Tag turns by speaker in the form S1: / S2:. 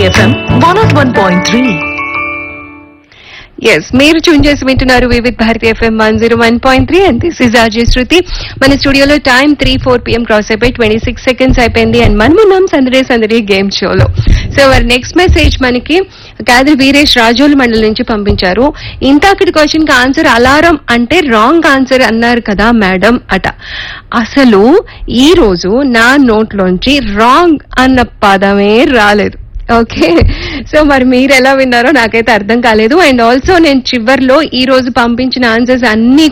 S1: FM one of one point three
S2: ఎస్ మీరు tune చేసి వింటున్నారు Vividh Bharati FM one zero one point three and this is RJ Shruti మన స్టూడియోలో time three four PM cross అయిపోయి twenty six seconds అయిపోయింది and మనం ఉన్నాం సందడే సందడి గేమ్ షోలో సో వారి నెక్స్ట్ మెసేజ్ మనకి కాదరి వీరేష్ రాజోల్ మండలి నుంచి పంపించారు ఇంతకటి క్వశ్చన్ కి ఆన్సర్ అలారం అంటే రాంగ్ ఆన్సర్ అన్నారు కదా మేడం అట అసలు ఈ రోజు నా నోట్లోంచి రాంగ్ అన్న పదమే రాలేదు ఓకే సో మరి మీరు ఎలా విన్నారో నాకైతే అర్థం కాలేదు అండ్ ఆల్సో నేను చివర్లో ఈ రోజు పంపించిన ఆన్సర్స్ అన్ని